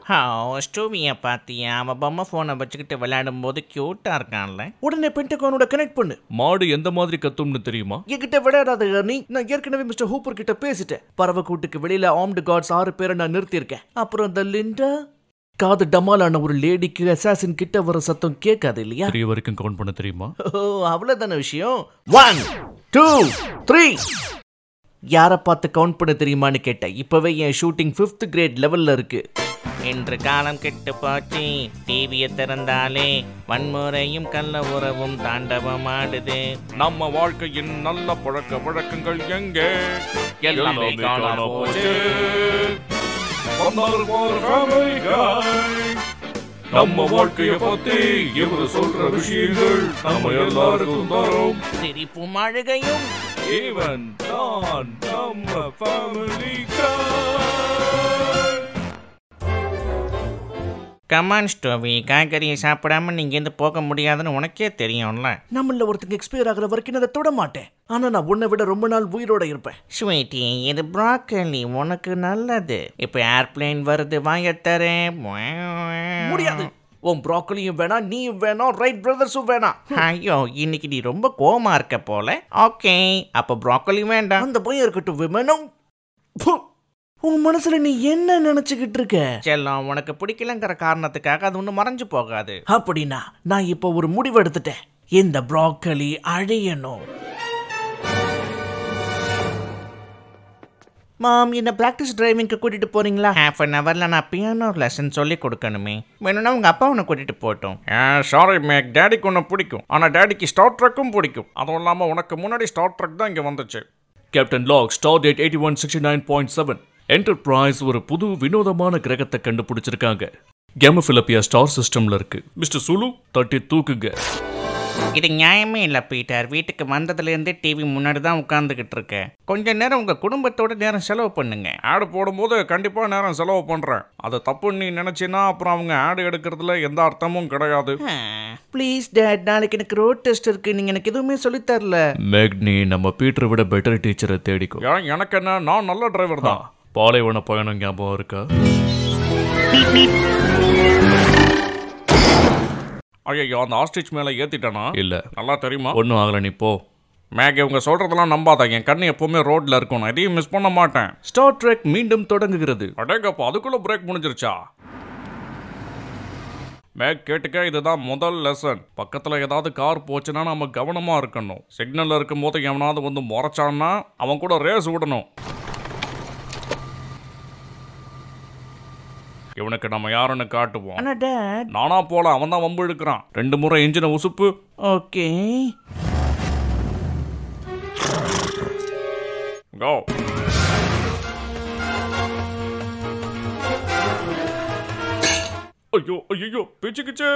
ஹோ ஸ்டூவியை பார்த்தியா அவன் பொம்மை ஃபோனை வச்சுக்கிட்டு விளையாடும் போது க்யூட்டாக இருக்கான்ல உடனே பென்டகானோட கனெக்ட் பண்ணு மாடு எந்த மாதிரி கத்தும்னு தெரியுமா என்கிட்ட விளையாடாத நீ நான் ஏற்கனவே மிஸ்டர் ஹூப்பர் கிட்ட பேசிட்டேன் பறவை கூட்டுக்கு வெளியில ஆம்டு காட்ஸ் ஆறு பேரை நான் நிறுத்தியிருக்கேன் அப்புறம் இந்த லிண்டா காது டமாலான ஒரு லேடிக்கு அசாசின் கிட்ட வர சத்தம் கேட்காது இல்லையா த்ரீ வரைக்கும் கவுண்ட் பண்ண தெரியுமா ஓ அவ்வளவுதான விஷயம் ஒன் டூ த்ரீ யாரை பார்த்து கவுண்ட் பண்ண தெரியுமான்னு கேட்டேன் இப்பவே என் ஷூட்டிங் ஃபிஃப்த் கிரேட் லெவல்ல இருக்கு இன்று காலம் கெட்டு போச்சு டிவியை திறந்தாலே வன்முறையும் கள்ள உறவும் தாண்டவம் ஆடுது நம்ம வாழ்க்கையின் நல்ல பழக்க வழக்கங்கள் எங்கே எல்லாமே காணாம போச்சு. வந்தாரு பாரு family guy. நம்ம வாழ்க்கைய பத்தி இவரு சொல்ற விஷயங்கள் நம்ம எல்லாருக்கும் தரும் சிரிப்பும் அழுகையும் இவன் தான் நம்ம family guy. கமான் ஸ்டோவி காய்கறியை சாப்பிடாம நீங்க இருந்து போக முடியாதுன்னு உனக்கே தெரியும்ல நம்மள ஒருத்தங்க எக்ஸ்பயர் ஆகுற வரைக்கும் நான் அதை தொட மாட்டேன் ஆனா நான் உன்னை விட ரொம்ப நாள் உயிரோட இருப்பேன் ஸ்வீட்டி இது ப்ராக்கலி உனக்கு நல்லது இப்போ ஏர்பிளேன் வருது வாங்கத்தரேன் முடியாது உன் ப்ராக்கலியும் வேணாம் நீயும் வேணாம் ரைட் பிரதர்ஸும் வேணாம் ஐயோ இன்னைக்கு நீ ரொம்ப கோமா இருக்க போல ஓகே அப்போ ப்ராக்கலி வேண்டாம் அந்த பையன் இருக்கட்டும் விமனும் உன் மனசுல நீ என்ன நினைச்சுக்கிட்டு இருக்க செல்லம் உனக்கு பிடிக்கலங்கிற காரணத்துக்காக அது ஒன்றும் மறைஞ்சு போகாது அப்படின்னா நான் இப்போ ஒரு முடிவு எடுத்துட்டேன் இந்த ப்ராக்கலி அழியணும் மாம் என்ன பிராக்டிஸ் டிரைவிங்க்கு கூட்டிட்டு போறீங்களா ஹாஃப் அன் ஹவரில் நான் பியானோ லெசன் சொல்லி கொடுக்கணுமே வேணும்னா உங்கள் அப்பா உன்னை கூட்டிகிட்டு போட்டோம் சாரி மேக் டேடிக்கு ஒன்று பிடிக்கும் ஆனால் டேடிக்கு ஸ்டார் ட்ரக்கும் பிடிக்கும் அதுவும் இல்லாமல் உனக்கு முன்னாடி ஸ்டார் ட்ரக் தான் இங்கே வந்துச்சு captain log stardate eighty one sixty nine point seven Enterprise ஒரு புது வினோதமான கிரகத்தை கண்டுபிடிச்சிருக்காங்க கேமஃபிலப்பியா ஸ்டார் சிஸ்டம்ல இருக்கு மிஸ்டர் சுலு தட்டி தூக்குங்க இது நியாயமே இல்லை பீட்டர் வீட்டுக்கு வந்ததுலேருந்தே டிவி முன்னாடி தான் உட்காந்துக்கிட்டு இருக்கேன் கொஞ்ச நேரம் உங்கள் குடும்பத்தோட நேரம் செலவு பண்ணுங்க ஆடு போடும்போது கண்டிப்பாக நேரம் செலவு பண்ணுறேன் அது தப்புன்னு நீ நினச்சின்னா அப்புறம் அவங்க ஆடு எடுக்கிறதுல எந்த அர்த்தமும் கிடையாது ப்ளீஸ் டேட் நாளைக்கு எனக்கு ரோட் டெஸ்ட் இருக்கு நீங்க எனக்கு எதுவுமே சொல்லி தரல மேக்னி நம்ம பீட்டரை விட பெட்டர் டீச்சரை தேடிக்கோ ஏன் எனக்கு என்ன நான் நல்ல டிரைவர் தான் பாலைவன பயணம் ஞாபகம் இருக்கா ஐயோ அந்த ஆஸ்ட்ரிச் மேல ஏத்திட்டானா இல்ல நல்லா தெரியுமா ஒன்றும் ஆகல நீ போ மேக் இவங்க சொல்றதெல்லாம் நம்பாத என் கண்ணு எப்பவுமே ரோட்ல இருக்கும் நான் எதையும் மிஸ் பண்ண மாட்டேன் ஸ்டார் ட்ரெக் மீண்டும் தொடங்குகிறது அடேங்கப்பா அதுக்குள்ள பிரேக் முடிஞ்சிருச்சா மேக் கேட்டுக்க இதுதான் முதல் லெசன் பக்கத்தில் ஏதாவது கார் போச்சுன்னா நம்ம கவனமாக இருக்கணும் சிக்னலில் இருக்கும்போது எவனாவது வந்து முறைச்சான்னா அவன் கூட ரேஸ் விடணும் இவனுக்கு நம்ம யாருன்னு காட்டுவோம் ஆனா டேட் நானா போல அவன் தான் வம்பு இழுக்கிறான் ரெண்டு முறை இன்ஜினை உசுப்பு ஓகே கோ ஐயோ ஐயோ பிச்சுக்கிச்சு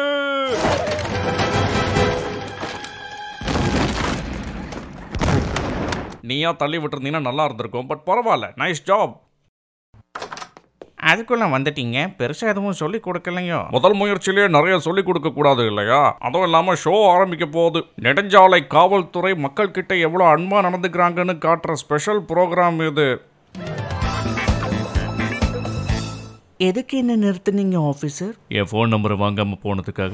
நீயா தள்ளி விட்டுருந்தீங்கன்னா நல்லா இருந்திருக்கும் பட் பரவாயில்ல நைஸ் ஜாப் அதுக்குள்ளே வந்துட்டீங்க பெருசாக எதுவும் சொல்லி கொடுக்கலையோ முதல் முயற்சியிலேயே நிறைய சொல்லிக் கொடுக்க கூடாது இல்லையா அதுவும் இல்லாம ஷோ ஆரம்பிக்க போகுது நெடுஞ்சாலை காவல்துறை மக்கள் கிட்ட எவ்வளவு அன்பா நடந்துக்கிறாங்கன்னு காட்டுற ஸ்பெஷல் ப்ரோக்ராம் இது எதுக்கு என்ன நிறுத்துனீங்க ஆஃபீஸர் என் ஃபோன் நம்பரை வாங்காம போனதுக்காக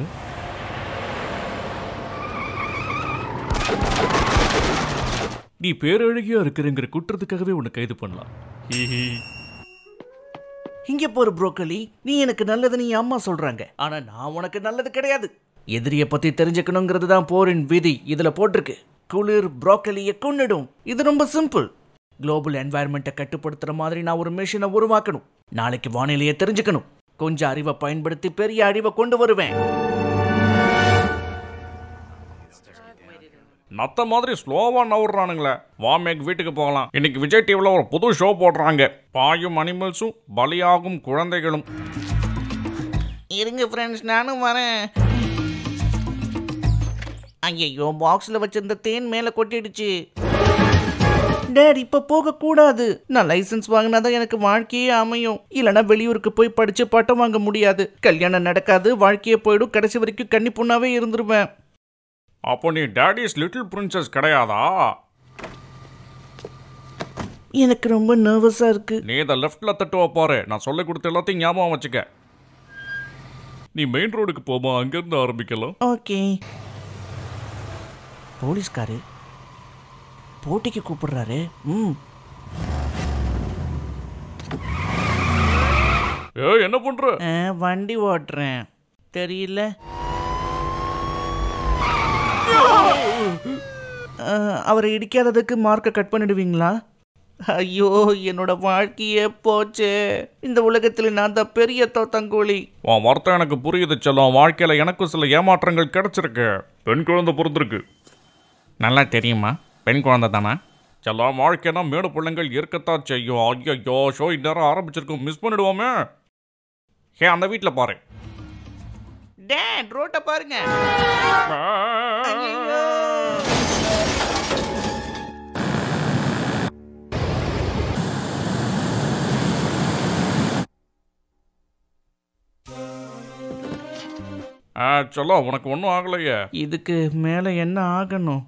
நீ பேரழகியா இருக்கிறங்கிற குற்றத்துக்காகவே உன்னை கைது பண்ணலாம் ஹிஹி. இங்க போற ப்ரோக்கலி நீ எனக்கு நல்லதுன்னு என் அம்மா சொல்றாங்க ஆனா நான் உனக்கு நல்லது கிடையாது எதிரிய பத்தி தெரிஞ்சுக்கணுங்கிறது தான் போரின் விதி இதுல போட்டிருக்கு குளிர் ப்ரோக்கலியை கொன்னிடும் இது ரொம்ப சிம்பிள் குளோபல் என்வாயர்மெண்ட்டை கட்டுப்படுத்துற மாதிரி நான் ஒரு மிஷினை உருவாக்கணும் நாளைக்கு வானிலையை தெரிஞ்சுக்கணும் கொஞ்சம் அறிவை பயன்படுத்தி பெரிய அழிவை கொண்டு வருவேன் நத்த மாதிரி ஸ்லோவா நவுறானுங்களே வா மேக் வீட்டுக்கு போகலாம் இன்னைக்கு விஜய் டிவில ஒரு புது ஷோ போடுறாங்க பாயும் அனிமல்ஸும் பலியாகும் குழந்தைகளும் இருங்க ஃப்ரெண்ட்ஸ் நானும் வரேன் ஐயோ பாக்ஸில் வச்சிருந்த தேன் மேலே கொட்டிடுச்சு டேட் இப்ப போக கூடாது நான் லைசென்ஸ் வாங்கினா தான் எனக்கு வாழ்க்கையே அமையும் இல்லனா வெளியூருக்கு போய் படிச்சு பட்டம் வாங்க முடியாது கல்யாணம் நடக்காது வாழ்க்கையே போயிடும் கடைசி வரைக்கும் கன்னி பொண்ணாவே இருந்துருவேன் அப்போ நீ டேடிஸ் லிட்டில் பிரின்சஸ் கிடையாதா எனக்கு ரொம்ப நர்வஸா இருக்கு நீ இதை லெஃப்ட்ல தட்டுவ பாரு நான் சொல்லி கொடுத்த எல்லாத்தையும் ஞாபகம் வச்சுக்க நீ மெயின் ரோடுக்கு போமா அங்கிருந்து ஆரம்பிக்கலாம் ஓகே போலீஸ்காரு போட்டிக்கு கூப்பிடுறாரு ம் ஏ என்ன பண்ற ஆ, வண்டி ஓட்டுறேன் தெரியல ஆ, அவரை இடிக்காததுக்கு மார்க்கை கட் பண்ணிடுவீங்களா ஐயோ என்னோட வாழ்க்கையே போச்சே இந்த உலகத்தில் நான் தான் பெரிய தோத்தங்கோழி உன் வார்த்தை எனக்கு புரியுது செல்லம் வாழ்க்கையில எனக்கும் சில ஏமாற்றங்கள் கிடைச்சிருக்கு பெண் குழந்தை பிறந்திருக்கு நல்லா தெரியுமா பெண் குழந்தை தானா செல்லம் வாழ்க்கைனா மேடு பிள்ளைங்கள் இருக்கத்தான் செய்யும் ஐயோ ஷோ இந்நேரம் ஆரம்பிச்சிருக்கோம் மிஸ் பண்ணிடுவோமே ஹே அந்த வீட்டில் பாரு டேட் ரோட்டை பாருங்க ஆ செல்லம் உனக்கு ஒன்றும் ஆகலையே இதுக்கு மேலே என்ன ஆகணும்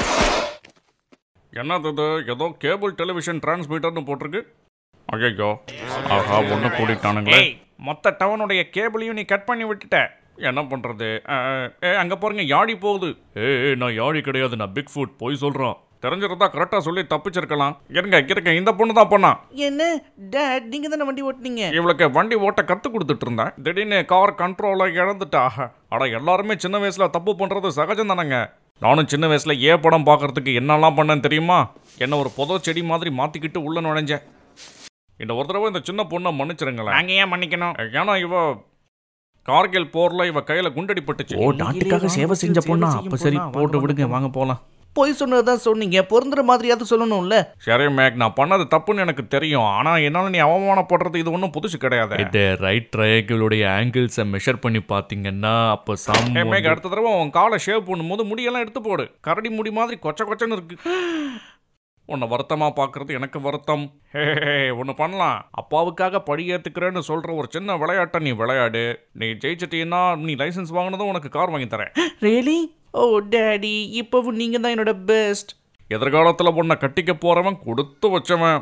என்னது இது ஏதோ கேபிள் டெலிவிஷன் டிரான்ஸ்மிட்டர்னு போட்டிருக்கு ஐயோ ஆஹா ஒன்று கூட்டிட்டானுங்களே ஏய் மொத்த டவுனுடைய கேபிளையும் நீ கட் பண்ணி விட்டுட்ட என்ன பண்றது ஆ, ஏ அங்க பாருங்க யாழி போகுது ஏய் ஏய், நான் யாழி கிடையாது நான் பிக் ஃபுட் போய் சொல்றான் தெரிஞ்சிருந்தா கரெக்டா சொல்லி தப்பிச்சிருக்கலாம் இருங்க இருங்க இந்த பொண்ணு தான் பண்ணா என்ன டேட் நீங்க தானே வண்டி ஓட்டுனீங்க இவளுக்கு வண்டி ஓட்ட கத்து கொடுத்துட்டு இருந்தேன் திடீர்னு கார் கண்ட்ரோலை இழந்துட்டா அட எல்லாருமே சின்ன வயசுல தப்பு பண்றது சகஜம் தானேங்க நானும் சின்ன வயசுல ஏ படம் பார்க்கறதுக்கு என்னெல்லாம் பண்ணேன் தெரியுமா என்ன ஒரு புதோ செடி மாதிரி மாத்திக்கிட்டு உள்ள நுழைஞ்சேன் இந்த ஒரு தடவை இந்த சின்ன பொண்ணை மன்னிச்சிருங்களேன் நாங்கள் ஏன் மன்னிக்கணும் ஏன்னா இவ கார்கில் போர்ல இவ கையில குண்டடிப்பட்டுச்சு ஓ நாட்டுக்காக சேவை செஞ்ச பொண்ணா அப்ப சரி போட்டு விடுங்க வாங்க போலாம் பொய் சொன்னதான் சொன்னீங்க பொருந்துற மாதிரியாவது சொல்லணும்ல சரி மேக் நான் பண்ணது தப்புன்னு எனக்கு தெரியும் ஆனா என்னால நீ அவமானப்படுறது இது ஒன்றும் புதுசு கிடையாது இந்த ரைட் ட்ரையாங்கிளோடைய ஆங்கிள்ஸை மெஷர் பண்ணி பார்த்தீங்கன்னா அப்போ சம் ஏய், மேக் அடுத்த தடவை உன் காலை ஷேவ் பண்ணும்போது முடியெல்லாம் எடுத்து போடு கரடி முடி மாதிரி கொச்ச கொச்சன்னு இருக்கு உன்னை வருத்தமா பார்க்கறது எனக்கு வருத்தம் ஹே ஒன்று பண்ணலாம் அப்பாவுக்காக படி ஏத்துக்கிறேன்னு சொல்ற ஒரு சின்ன விளையாட்டை நீ விளையாடு நீ ஜெயிச்சிட்டீன்னா நீ லைசென்ஸ் வாங்கினதும் உனக்கு கார் வாங்கி தரேன் ரியலி ஓ டேடி இப்பவும் நீங்க தான் என்னோட பெஸ்ட் எதிர்காலத்தில் உன்னை கட்டிக்க போறவன் கொடுத்து வச்சவன்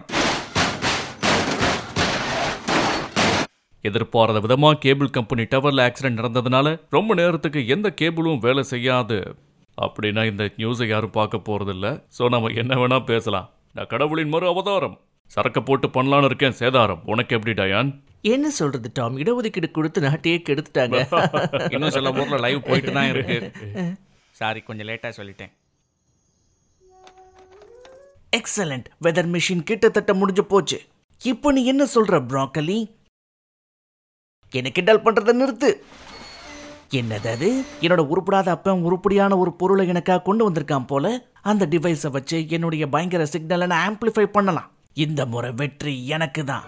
எதிர்பாராத விதமா கேபிள் கம்பெனி டவர்ல ஆக்சிடென்ட் நடந்ததுனால ரொம்ப நேரத்துக்கு எந்த கேபிளும் வேலை செய்யாது அப்படின்னா இந்த நியூஸை யாரும் பார்க்க போறதில்ல ஸோ நம்ம என்ன வேணா பேசலாம் நான் கடவுளின் மறு அவதாரம் சரக்க போட்டு பண்ணலான்னு இருக்கேன் சேதாரம் உனக்கு எப்படி டயான் என்ன சொல்றது டாம் இடஒதுக்கீடு கொடுத்து நாட்டையே கெடுத்துட்டாங்க இன்னும் சில ஊரில் லைவ் போயிட்டு தான் இருக்கு சாரி கொஞ்சம் லேட்டாக சொல்லிட்டேன் எக்ஸலண்ட் வெதர் மிஷின் கிட்டத்தட்ட முடிஞ்சு போச்சு இப்போ நீ என்ன சொல்ற ப்ராக்கலி என்ன கிண்டல் பண்றத நிறுத்து என்னது அது என்னோட உருப்படாத அப்பன் உருப்படியான ஒரு பொருளை எனக்காக கொண்டு வந்திருக்கான் போல அந்த டிவைஸை வச்சு என்னுடைய பயங்கர சிக்னலை நான் ஆம்பிளிஃபை பண்ணலாம் இந்த முறை வெற்றி எனக்கு தான்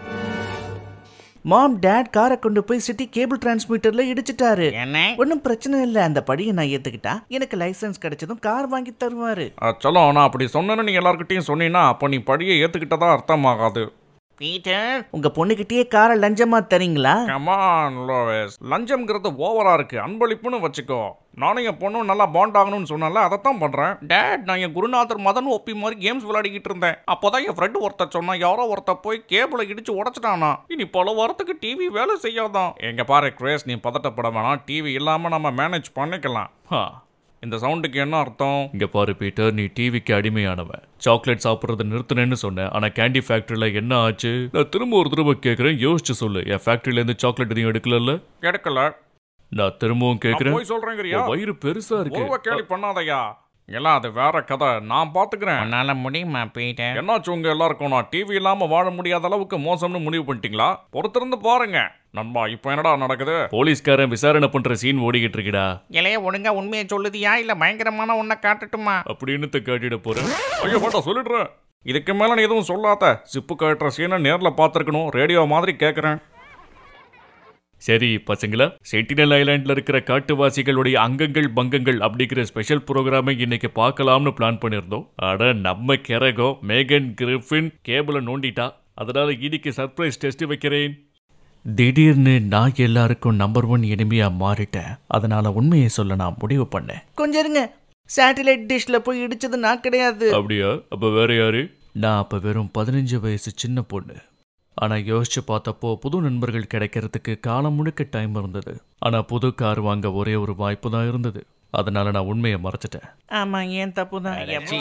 மாம் டேட் காரை கொண்டு போய் சிட்டி கேபிள் டிரான்ஸ்மிட்டர்ல இடிச்சிட்டாரு என்ன ஒன்றும் பிரச்சனை இல்லை அந்த படியை நான் ஏத்துக்கிட்டா எனக்கு லைசென்ஸ் கிடைச்சதும் கார் வாங்கி தருவாரு சொல்லும் நான் அப்படி சொன்னேன்னு நீ எல்லார்கிட்டையும் சொன்னீங்கன்னா அப்போ நீ படியை ஏற்றுக்கிட்டதா அர்த்தமாகாது பீட்டர் உங்க பொண்ணுகிட்டயே காரை லஞ்சமா தரீங்களா கமான் லோவேஸ் லஞ்சம்ங்கிறது ஓவரா இருக்கு அன்பளிப்புன்னு வச்சுக்கோ நானும் என் பொண்ணும் நல்லா பாண்ட் ஆகணும்னு சொன்னால அதைத்தான் பண்றேன் டேட் நான் என் குருநாதர் மதன் ஒப்பி மாதிரி கேம்ஸ் விளையாடிக்கிட்டு இருந்தேன் அப்போதான் என் ஃப்ரெண்டு ஒருத்தர் சொன்னான் யாரோ ஒருத்தர் போய் கேபிளை இடிச்சு உடச்சிட்டானா இனி பல வாரத்துக்கு டிவி வேலை செய்யாதான் எங்க பாரு கிரேஸ் நீ பதட்டப்பட வேணாம் டிவி இல்லாம நம்ம மேனேஜ் பண்ணிக்கலாம் ஹா இந்த சவுண்டுக்கு என்ன அர்த்தம் இங்க பாரு பீட்டர் நீ டிவிக்கு அடிமையானவன் சாக்லேட் சாப்பிட்றத நிறுத்தினேன்னு சொன்னேன் ஆனா கேண்டி ஃபேக்டரியில என்ன ஆச்சு நான் திரும்ப ஒரு தடவை கேட்கறேன் யோசிச்சு சொல்லு என் ஃபேக்டரியில இருந்து சாக்லேட் எதையும் எடுக்கல எடுக்கல நான் திரும்பவும் நான் கேட்கறேன் போய் சொல்றேங்கறியா உன் வயிறு பெருசா இருக்கு ஒருவ கேலி பண்ணாதயா எல்லாம் அது வேற கதை நான் பாத்துக்கிறேன் உன்னால முடியுமா பீட்டர் என்னாச்சு உங்க எல்லாருக்கும் நான் டிவி இல்லாம வாழ முடியாத அளவுக்கு மோசம்னு முடிவு பண்ணிட்டீங்களா பொறுத்திருந்து பாருங்க நண்பா இப்போ என்னடா நடக்குது போலீஸ்காரன் விசாரணை பண்ற சீன் ஓடிக்கிட்டு இருக்குடா இலைய ஒழுங்கா உண்மையை சொல்லுதியா இல்ல பயங்கரமான உன்னை காட்டட்டுமா அப்படின்னு காட்டிட போறேன் ஐயோ வேண்டாம் சொல்லிடுறேன் இதுக்கு மேல நீ எதுவும் சொல்லாத சிப்பு கட்டுற சீனை நேர்ல பார்த்துருக்கணும் ரேடியோ மாதிரி கேட்குறேன் சரி பசங்களா சென்டினல் ஐலாண்ட்ல இருக்கிற காட்டுவாசிகளுடைய அங்கங்கள் பங்கங்கள் அப்படிங்கிற ஸ்பெஷல் ப்ரோக்ராமை இன்னைக்கு பார்க்கலாம்னு பிளான் பண்ணியிருந்தோம் அட நம்ம கெரகோ மேகன் கிரிஃபின் கேபிளை நோண்டிட்டா அதனால இன்னைக்கு சர்ப்ரைஸ் டெஸ்ட் வைக்கிறேன் திடீர்னு நான் எல்லாருக்கும் நம்பர் ஒன் எனிமையா மாறிட்டேன் அதனால உண்மையை சொல்ல நான் முடிவு பண்ணேன் கொஞ்சம் இருங்க சேட்டலைட் டிஷ்ல போய் இடிச்சது நான் கிடையாது அப்படியா அப்ப வேற யாரு நான் அப்ப வெறும் பதினஞ்சு வயசு சின்ன பொண்ணு ஆனா யோசிச்சு பார்த்தப்போ புது நண்பர்கள் கிடைக்கிறதுக்கு காலம் முழுக்க டைம் இருந்தது ஆனா புது கார் வாங்க ஒரே ஒரு வாய்ப்பு தான் இருந்தது அதனால நான் உண்மையை மறைச்சிட்டேன் ஆமா ஏன் தப்பு தான்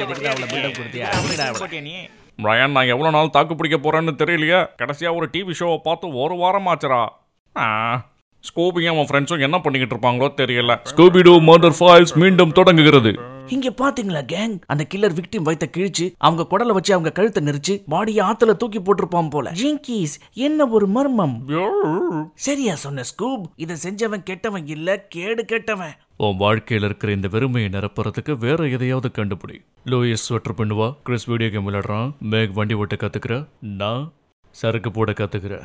பிரையன் நான் எவ்வளோ நாள் தாக்கு பிடிக்க போறேன்னு தெரியலையே கடைசியாக ஒரு டிவி ஷோவை பார்த்து ஒரு வாரம் ஆச்சுடா ஆ ஸ்கூபியும் அவன் ஃப்ரெண்ட்ஸும் என்ன பண்ணிக்கிட்டு இருப்பாங்களோ தெரியல ஸ்கூபிடோ மர்டர் ஃபைல்ஸ் மீண்டும் தொடங்குகிறது இங்க பாத்தீங்களா கேங் அந்த கில்லர் விக்டிம் வயித்த கிழிச்சு அவங்க குடலை வச்சு அவங்க கழுத்தை நெரிச்சு பாடியை ஆத்துல தூக்கி போட்டிருப்பான் போல ஜிங்கிஸ் என்ன ஒரு மர்மம் சரியா சொன்ன ஸ்கூப் இதை செஞ்சவன் கெட்டவன் இல்ல கேடு கெட்டவன் உன் வாழ்க்கையில் இருக்கிற இந்த வெறுமையை நிரப்புறதுக்கு வேற எதையாவது கண்டுபிடி லூயிஸ் ஸ்வெட்டர் பண்ணுவா கிறிஸ் வீடியோ கேம் விளையாடுறான் மேக் வண்டி ஓட்ட கத்துக்கிற நான் சரக்கு போட கத்துக்கிறேன்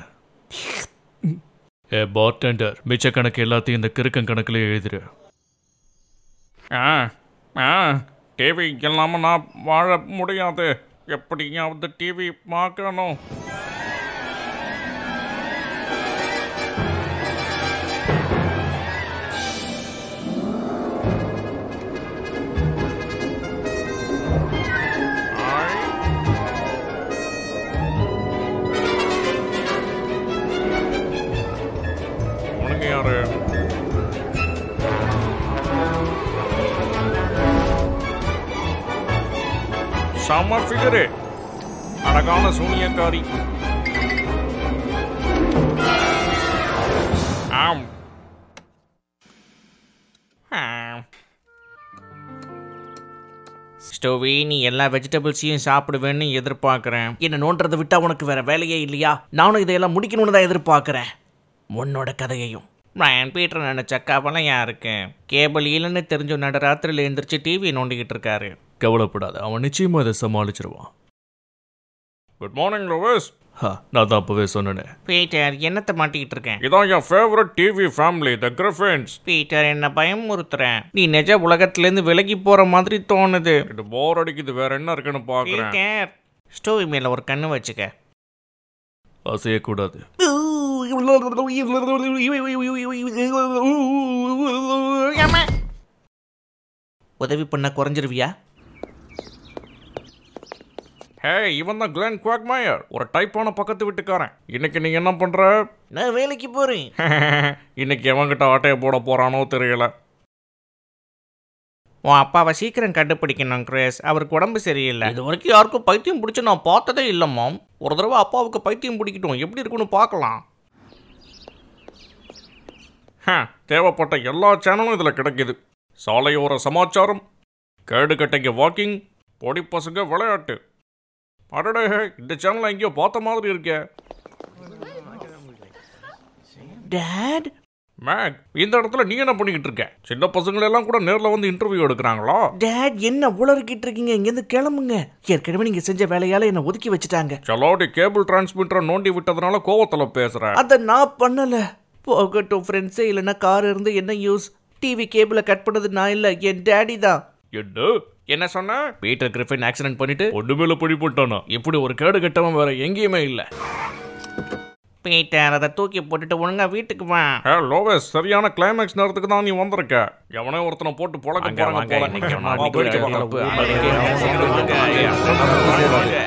ஏ பார்டெண்டர் மிச்ச கணக்கு எல்லாத்தையும் இந்த கிறுக்கன் கணக்குல எழுதிரு ஆ ஆ டிவி இல்லாமல் நான் வாழ முடியாது எப்படியாவது டிவி பார்க்கணும் ஆய். உனக்கு யாரு செம்ம ஃபிகரு அழகான சூனியக்காரி ஆம் ஆம். ஸ்டோவி நீ எல்லா வெஜிடபிள்ஸையும் சாப்பிடுவேன்னு எதிர்பார்க்குறேன் என்ன நோன்றதை விட்டா உனக்கு வேற வேலையே இல்லையா நானும் இதையெல்லாம் முடிக்கணும்னு தான் எதிர்பார்க்கறேன் உன்னோட கதையையும் பிரையன் பீட்டர் நினைச்ச கவலையா இருக்கு கேபிள் இல்லைன்னு தெரிஞ்ச நடுராத்திரியில் எழுந்திரிச்சு டிவி நோண்டிக்கிட்டு இருக்காரு கவலைப்படாத அவன் நிச்சயமா இதை சமாளிச்சிருவான் குட் மார்னிங் லோவஸ் ஹா, நான் தான் அப்பவே சொன்னேனே பீட்டர் என்னத்தை மாட்டிக்கிட்டு இருக்கேன் இதான் என் favourite TV family the Griffins Peter என்ன பயமுறுத்துறேன் நீ நிஜ உலகத்திலேருந்து விலகி போற மாதிரி தோணுது இது போர் அடிக்குது வேற என்ன இருக்குன்னு பார்க்குறேன் பீட்டர் ஸ்டோவி மேல ஒரு கண்ணு வச்சுக்க அசையக்கூடாது உதவி பண்ண குறைஞ்சிருவியா ஹே இவன் தான் கிளென் குவாக்மயர் ஒரு டைப்பான பக்கத்து வீட்டுக்காரன் இன்னைக்கு நீங்க என்ன பண்ற நான் வேலைக்கு போறேன் இன்னைக்கு எவன்கிட்ட ஆட்டையை போட போறானோ தெரியல உன் அப்பாவை சீக்கிரம் கண்டுபிடிக்கணும் கிரேஸ் அவருக்கு உடம்பு சரியில்லை இது வரைக்கும் யாருக்கும் பைத்தியம் பிடிச்சு நான் பார்த்ததே இல்லைம்மா ஒரு தடவை அப்பாவுக்கு பைத்தியம் பிடிக்கட்டும் எப்படி இருக்குன்னு பார்க்கலாம் ஹ, தேவைப்பட்ட எல்லா சேனலும் இதில் கிடைக்குது சாலையோர சமாச்சாரம் கேடு கட்டைங்க வாக்கிங் பொடி பசங்க விளையாட்டு அடடே இந்த சேனலை எங்கேயோ பார்த்த மாதிரி இருக்கே டேட் மேக் இந்த இடத்துல நீ என்ன பண்ணிக்கிட்டு இருக்க சின்ன பசங்களெல்லாம் கூட நேரில் வந்து இன்டர்வியூ எடுக்கிறாங்களா டேட் என்ன உளறிக்கிட்டு இருக்கீங்க இங்கேருந்து கிளம்புங்க ஏற்கனவே நீங்க செஞ்ச வேலையால என்ன ஒதுக்கி வச்சுட்டாங்க சலோடி கேபிள் டிரான்ஸ்மிட்டரை நோண்டி விட்டதுனால கோவத்தில் பேசுகிறேன் அத நான் பண்ணல போகட்டும் ஃப்ரெண்ட்ஸே இல்லைன்னா கார் இருந்து என்ன யூஸ் டிவி கேபிளை கட் பண்ணது நான் இல்லை என் டேடி தான் என்ன என்ன சொன்ன பீட்டர் கிரிஃபின் ஆக்சிடென்ட் பண்ணிட்டு ஒண்ணு மேல படி போட்டானா இப்படி ஒரு கேடு கட்டவன் வேற எங்கேயுமே இல்லை பீட்டர் அதை தூக்கி போட்டுட்டு ஒழுங்கா வீட்டுக்கு வா ஹே லோவேஸ் சரியான கிளைமேக்ஸ் நேரத்துக்கு தான் நீ வந்திருக்க எவனோ ஒருத்தனை போட்டு புழக்க வாங்க, போறாங்க வாங்க, போல. இன்னைக்கு வா, அன்னைக்கு போயிட்டு வா. தப்பு. அன்னைக்கு வாங்க.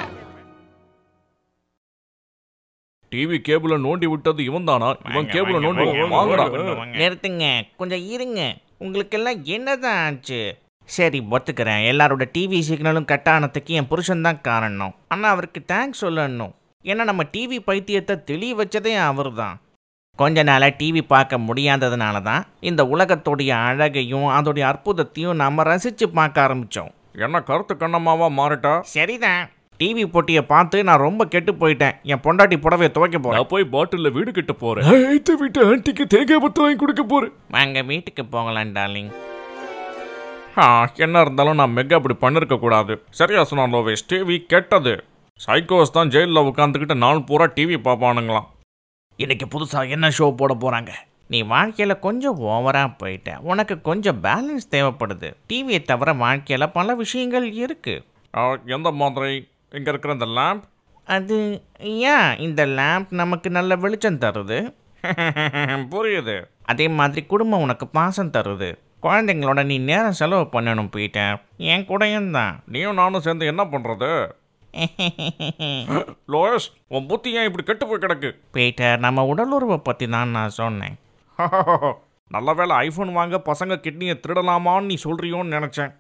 டிவி கேபிள நோண்டி விட்டது இவன் தானா இவன் வாங்க, கேபிள வாங்க, நோண்டி வாங்க, வாங்கடா வாங்க. நிறுத்துங்க கொஞ்சம் இருங்க உங்களுக்கெல்லாம் என்னதான் ஆச்சு சரி ஒத்துக்கிறேன் எல்லாரோட டிவி சிக்னலும் கட் ஆனதுக்கு என் புருஷன் தான் காரணம் ஆனால் அவருக்கு தேங்க்ஸ் சொல்லணும் ஏன்னா நம்ம டிவி பைத்தியத்தை தெளிய வச்சதே அவர் தான் கொஞ்ச நாளாக டிவி பார்க்க முடியாததுனால தான் இந்த உலகத்துடைய அழகையும் அதோடைய அற்புதத்தையும் நம்ம ரசித்து பார்க்க ஆரம்பித்தோம் என்ன கருத்து கண்ணம்மாவா மாறிட்டா சரிதான் டிவி போட்டியை பார்த்து நான் ரொம்ப கெட்டு போயிட்டேன் என் பொண்டாட்டி புடவையை துவைக்க போகிறேன் நான் போய் பாட்டில்ல வீடு கட்ட போறேன் ஐத்து வீட்டு ஆண்டிக்கு தேங்காய் பத்து வாங்கி கொடுக்க போறேன் வாங்க வீட்டுக்கு போகலாம் டார்லிங் ஆ, என்ன இருந்தாலும் நான் மெகா அப்படி பண்ணிருக்க கூடாது சரியா சொன்னா லோவேஸ் டிவி கெட்டது சைக்கோஸ் தான் ஜெயிலில் உட்காந்துக்கிட்டு நாள் பூரா டிவி பார்ப்பானுங்களாம் இன்னைக்கு புதுசா என்ன ஷோ போட போறாங்க நீ வாழ்க்கையில் கொஞ்சம் ஓவராக போயிட்ட உனக்கு கொஞ்சம் பேலன்ஸ் தேவைப்படுது டிவியை தவிர வாழ்க்கையில் பல விஷயங்கள் இருக்கு ஆ, எந்த மாதிரி இங்கே இருக்கிற இந்த லேம்ப் அது ஏன் இந்த லேம்ப் நமக்கு நல்ல வெளிச்சம் தருது புரியுது அதே மாதிரி குடும்பம் உனக்கு பாசம் தருது குழந்தைங்களோட நீ நேரம் செலவு பண்ணணும் பீட்டர் என் கூடயும் தான் நீயும் நானும் சேர்ந்து என்ன பண்ணுறது லோயஸ் உன் புத்தி ஏன் இப்படி கெட்டு போய் கிடக்கு பீட்டர் நம்ம உடலுறவை பற்றி தான் நான் சொன்னேன் நல்ல வேளை ஐஃபோன் வாங்க பசங்க கிட்னியை திருடலாமான்னு நீ சொல்றியோன்னு நினைச்சேன்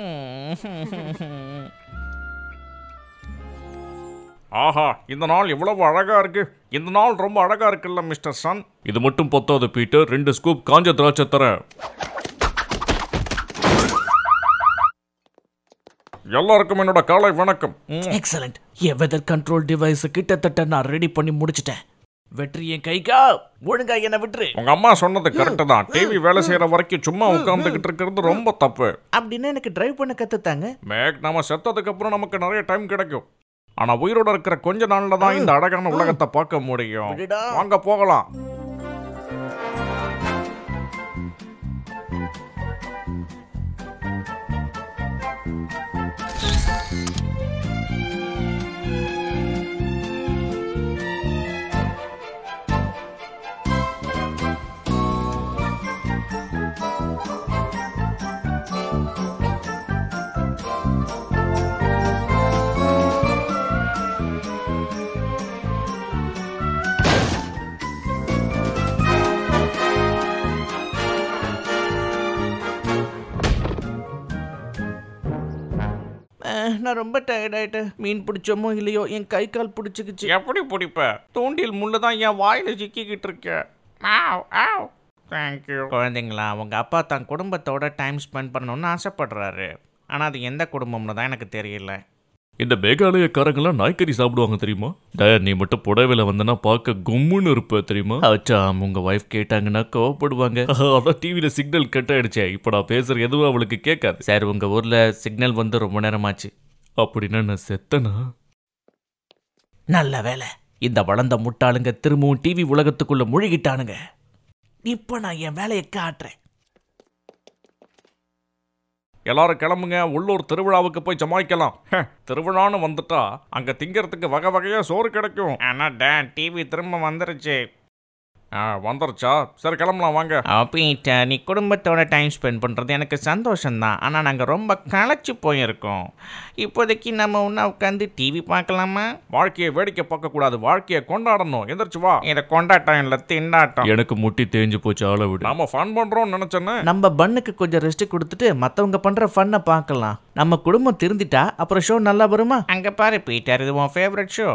ஆஹா இந்த நாள் எவ்வளவு அழகா இருக்கு இந்த நாள் ரொம்ப அழகா இருக்குல்ல மிஸ்டர் சன் இது மட்டும் பத்தாது பீட்டர் ரெண்டு ஸ்கூப் காஞ்ச திராட்சை தரேன் எல்லாருக்கும் என்னோட காலை வணக்கம் ம். எக்ஸலண்ட் என் வெதர் கண்ட்ரோல் டிவைஸ் கிட்டத்தட்ட நான் ரெடி பண்ணி முடிச்சிட்டேன் வெற்றி என் கைக்கா ஒழுங்கா என்ன விட்டுரு உங்க அம்மா சொன்னது கரெக்டு தான் டிவி வேலை செய்யற வரைக்கும் சும்மா உட்கார்ந்துகிட்டு இருக்கிறது ரொம்ப தப்பு அப்படின்னா எனக்கு டிரைவ் பண்ண கத்துத்தாங்க மேக் நம்ம செத்ததுக்கு அப்புறம் நமக்கு நிறைய டைம் கிடைக்கும் ஆனா உயிரோட இருக்கிற கொஞ்ச நாள்ல தான் இந்த அழகான உலகத்தை பார்க்க முடியும் விடுடா. வாங்க போகலாம் அஹ், நான் ரொம்ப டயர்ட் ஆயிட்டேன் மீன் பிடிச்சோமோ இல்லையோ என் கை கால் பிடிச்சிக்கிச்சு எப்படி பிடிப்ப தூண்டில் முள்ளு தான் என் வாயில சிக்கிக்கிட்டு இருக்க ஆவ் ஆவ் தேங்க்யூ குழந்தைங்களா உங்கள் அப்பா தன் குடும்பத்தோட டைம் ஸ்பெண்ட் பண்ணணும்னு ஆசைப்படுறாரு ஆனால் அது எந்த குடும்பம்னு தான் எனக்கு தெரியல இந்த மேகாலயக்காரங்களாம் நாய்க்கறி சாப்பிடுவாங்க தெரியுமா டயர் நீ மட்டும் புடவையில வந்தனா பார்க்க கும்முன்னு இருப்ப தெரியுமா அச்சா உங்க வைஃப் கேட்டாங்கன்னா கோவப்படுவாங்க அதான் டிவியில சிக்னல் கட் ஆயிடுச்சே இப்போ நான் பேசுற எதுவும் அவளுக்கு கேட்காது சார் உங்கள் ஊரில் சிக்னல் வந்து ரொம்ப நேரமாச்சு அப்படின்னா நான் செத்தனா நல்ல வேலை இந்த வளர்ந்த முட்டாளுங்க திரும்பவும் டிவி உலகத்துக்குள்ள முழுகிட்டானுங்க இப்போ நான் என் வேலையை காட்டுறேன் எல்லாரும் கிளம்புங்க உள்ளூர் திருவிழாவுக்கு போய் ஜமாய்க்கலாம் ஹே, திருவிழான்னு வந்துட்டா அங்க திங்கறதுக்கு வகை வகையா சோறு கிடைக்கும் ஆனால் டேன் டிவி திரும்ப வந்துருச்சு ஆ வந்துருச்சா சரி கிளம்பலாம் வாங்க பீட்டர் நீ குடும்பத்தோட டைம் ஸ்பெண்ட் பண்ணுறது எனக்கு சந்தோஷம்தான் ஆனால் நாங்கள் ரொம்ப களைச்சு போயிருக்கோம் இப்போதைக்கு நம்ம ஒன்றா உட்காந்து டிவி பார்க்கலாமா வாழ்க்கையை வேடிக்கை பார்க்க கூடாது வாழ்க்கையை கொண்டாடணும் எந்திரிச்சு வா இதை கொண்டாட்டம் இல்லை திண்டாட்டம் எனக்கு முட்டி தேஞ்சு போச்சு ஆளை விடு நாம ஃபன் பண்றோம்னு நினைச்சேன்னு நம்ம பண்ணுக்கு கொஞ்சம் ரெஸ்ட் கொடுத்துட்டு மற்றவங்க பண்ற ஃபன்னை பார்க்கலாம் நம்ம குடும்பம் திருந்திட்டா அப்புறம் ஷோ நல்லா வருமா அங்கே பாரு பீட்டர் இது உன் ஃபேவரட் ஷோ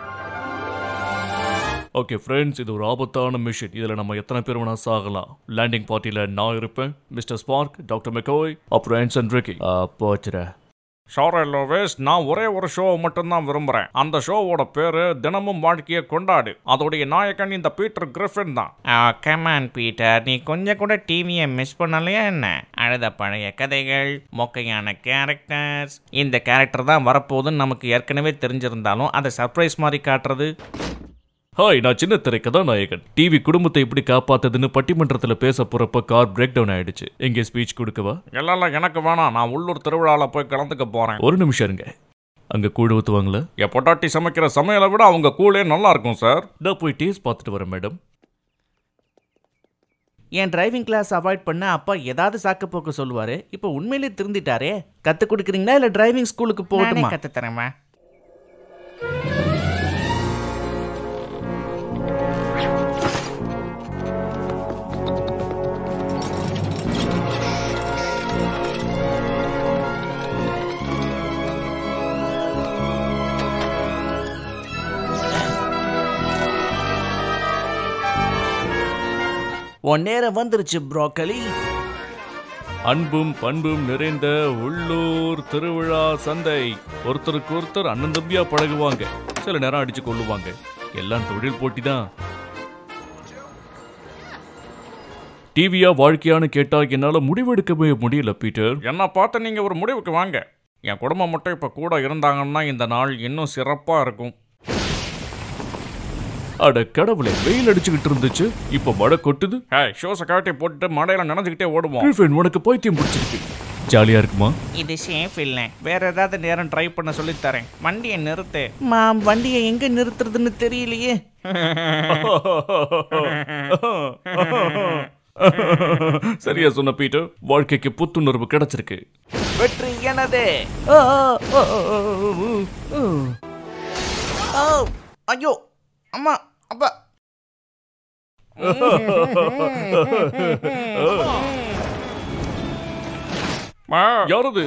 ஓகே ஃப்ரெண்ட்ஸ் இது ஒரு ஆபத்தான மிஷன் இதில் நம்ம எத்தனை பேர் வேணா சாகலாம் லேண்டிங் பார்ட்டியில் நான் இருப்பேன் மிஸ்டர் ஸ்பார்க் டாக்டர் மெக்கோய் அப்புறம் ஆன்சன் ரிக்கி போச்சுற ஷோரே லோவேஸ் நான் ஒரே ஒரு ஷோவை மட்டும்தான் விரும்புறேன் அந்த ஷோவோட பேரு தினமும் வாழ்க்கையை கொண்டாடு அதோடைய நாயகன் இந்த பீட்டர் கிரிஃபின் தான் கமான் பீட்டர் நீ கொஞ்சம் கூட டிவியை மிஸ் பண்ணலையா என்ன அழுத பழைய கதைகள் மொக்கையான கேரக்டர்ஸ் இந்த கேரக்டர் தான் வரப்போகுதுன்னு நமக்கு ஏற்கனவே தெரிஞ்சிருந்தாலும் அதை சர்ப்ரைஸ் மாதிரி காட்டுறது ஹாய் நான் சின்ன திரை கதாநாயகன் டிவி குடும்பத்தை எப்படி காப்பாத்துதுன்னு பட்டிமன்றத்தில் பேச போறப்ப கார் பிரேக் டவுன் ஆயிடுச்சு எங்கே ஸ்பீச் கொடுக்கவா எல்லாம் எனக்கு வேணாம் நான் உள்ளூர் திருவிழாவில் போய் கலந்துக்க போறேன் ஒரு நிமிஷம் இருங்க அங்க கூடு ஊத்துவாங்களா என் பொட்டாட்டி சமைக்கிற சமையலை விட அவங்க கூழே நல்லா இருக்கும் சார் நான் போய் டேஸ்ட் பார்த்துட்டு வரேன் மேடம் என் டிரைவிங் கிளாஸ் அவாய்ட் பண்ண அப்பா ஏதாவது சாக்கு போக்கு சொல்லுவாரு இப்போ உண்மையிலே திருந்திட்டாரே கத்து கொடுக்குறீங்களா இல்ல டிரைவிங் ஸ்கூலுக்கு நானே போகட்டுமா கத்து தரேன் உன் நேரம் வந்துருச்சு ப்ரோக்கலி அன்பும் பண்பும் நிறைந்த உள்ளூர் திருவிழா சந்தை ஒருத்தருக்கு ஒருத்தர் அண்ணன் தம்பியா பழகுவாங்க சில நேரம் அடிச்சு கொள்ளுவாங்க எல்லாம் தொழில் போட்டி தான் டிவியா வாழ்க்கையான்னு கேட்டா என்னால முடிவெடுக்கவே முடியல பீட்டர் என்ன பார்த்து நீங்க ஒரு முடிவுக்கு வாங்க என் குடும்பம் மட்டும் இப்ப கூட இருந்தாங்கன்னா இந்த நாள் இன்னும் சிறப்பா இருக்கும் அட கடவுளே வெயில் அடிச்சுக்கிட்டு இருந்துச்சு இப்ப மழை கொட்டுது ஹே ஷோஸை காட்டி போட்டுட்டு மடையில நினைஞ்சுக்கிட்டே ஓடுவோம் Girlfriend, உனக்கு பைத்தியம் பிடிச்சிருக்கு ஜாலியா இருக்குமா இது சேஃப் இல்லை வேற ஏதாவது நேரம் ட்ரை பண்ண சொல்லித் தரேன் வண்டியை நிறுத்து மாம் வண்டியை எங்க நிறுத்துறதுன்னு தெரியலையே சரியா சொன்ன பீட்டர் வாழ்க்கைக்கு புத்துணர்வு கிடைச்சிருக்கு வெற்றி எனது ஆ, ஆ, ஆ, ஆ, ஆ, ஆ. ஓ ஐயோ அம்மா அப்பா யாரது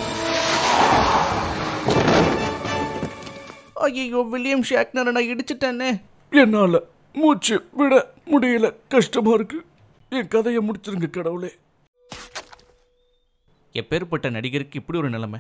ஐயோ வில்லியம் ஷாக்னரை நான் இடிச்சிட்டேனே என்னால மூச்சு விட முடியல கஷ்டமா இருக்கு என் கதையை முடிச்சிருங்க கடவுளே எப்பேற்பட்ட நடிகருக்கு இப்படி ஒரு நிலைமை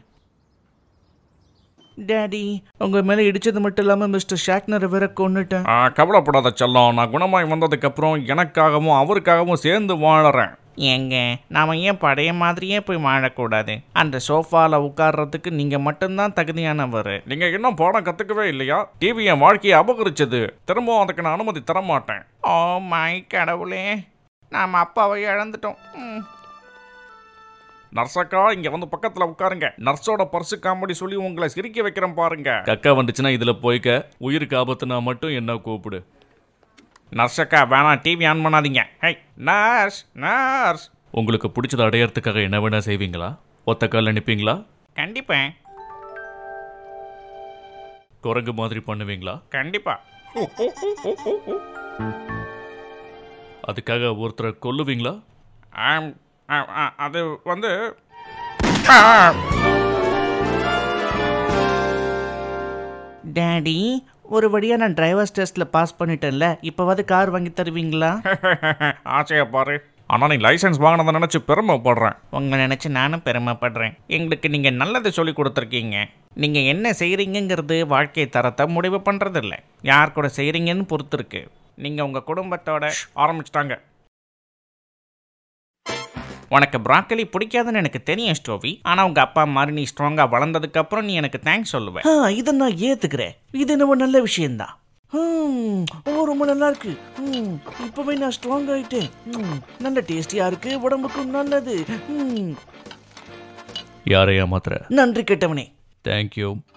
டேடி உங்க மேல இடிச்சது மட்டும் இல்லாம மிஸ்டர் ஷாக்னரை வேற கொன்னுட்டேன் ஆ, கவலைப்படாத செல்லம் நான் குணமாய் வந்ததுக்கு அப்புறம் எனக்காகவும் அவருக்காகவும் சேர்ந்து வாழறேன் ஏங்க நாம ஏன் பழைய மாதிரியே போய் வாழக்கூடாது அந்த சோஃபால உட்கார்றதுக்கு நீங்க மட்டும்தான் தகுதியானவர் நீங்க இன்னும் பாடம் கத்துக்கவே இல்லையா டிவி என் வாழ்க்கையை அபகரிச்சது திரும்பவும் அதுக்கு நான் அனுமதி தர மாட்டேன் ஓ மை கடவுளே நாம் அப்பாவை இழந்துட்டோம் ம். நர்சக்கா இங்க வந்து பக்கத்துல உட்காருங்க நர்ஸோட பர்சு காமெடி சொல்லி உங்களை சிரிக்க வைக்கிறேன் பாருங்க கக்கா வந்துச்சுன்னா இதுல போய்க்க உயிருக்கு ஆபத்துனா மட்டும் என்ன கூப்பிடு நர்ஸக்கா வேணாம் டிவி ஆன் பண்ணாதீங்க ஹை நர்ஸ் நர்ஸ் உங்களுக்கு பிடிச்சதை அடையறதுக்காக என்ன வேணா செய்வீங்களா ஒத்த கால்ல நிப்பீங்களா கண்டிப்பா குரங்கு மாதிரி பண்ணுவீங்களா கண்டிப்பா அதுக்காக ஒருத்தரை கொல்லுவீங்களா ஆம், ஆ, ஆ, அது வந்து டேடி ஒரு வழியா நான் டிரைவர்ஸ் டெஸ்ட்ல பாஸ் பண்ணிட்டேன்ல இப்போவாது கார் வாங்கி தருவீங்களா ஆசையா பாரு ஆனா நீ லைசென்ஸ் வாங்கினதை நினைச்சு பெருமைப்படுறேன் உங்களை நினச்சி நானும் பெருமைப்படுறேன் எங்களுக்கு நீங்கள் நல்லது சொல்லி கொடுத்துருக்கீங்க நீங்கள் என்ன செய்கிறீங்கங்கிறது வாழ்க்கை தரத்தை முடிவு பண்ணுறதில்ல யார் கூட செய்கிறீங்கன்னு பொறுத்து இருக்கு நீங்கள் உங்கள் குடும்பத்தோட ஆரம்பிச்சிட்டாங்க உனக்கு ப்ராக்கலி பிடிக்காதுன்னு எனக்கு தெரியும் ஸ்டோவி ஆனால் உங்கள் அப்பா மாதிரி நீ ஸ்ட்ராங்காக வளர்ந்ததுக்கப்புறம் நீ எனக்கு தேங்க்ஸ் சொல்லுவ ஆ இதை நான் ஏத்துக்கிறேன் இது என்னவோ நல்ல விஷயம்தான் ஹம், ஓ ரொம்ப நல்லா இருக்கு ஹம், இப்பவே நான் ஸ்ட்ராங் ஆயிட்டேன் ஹம், நல்ல டேஸ்டியா இருக்கு உடம்புக்கும் நல்லது ஹம், யாரை ஏமாத்துற நன்றி கெட்டவனே தேங்க்யூ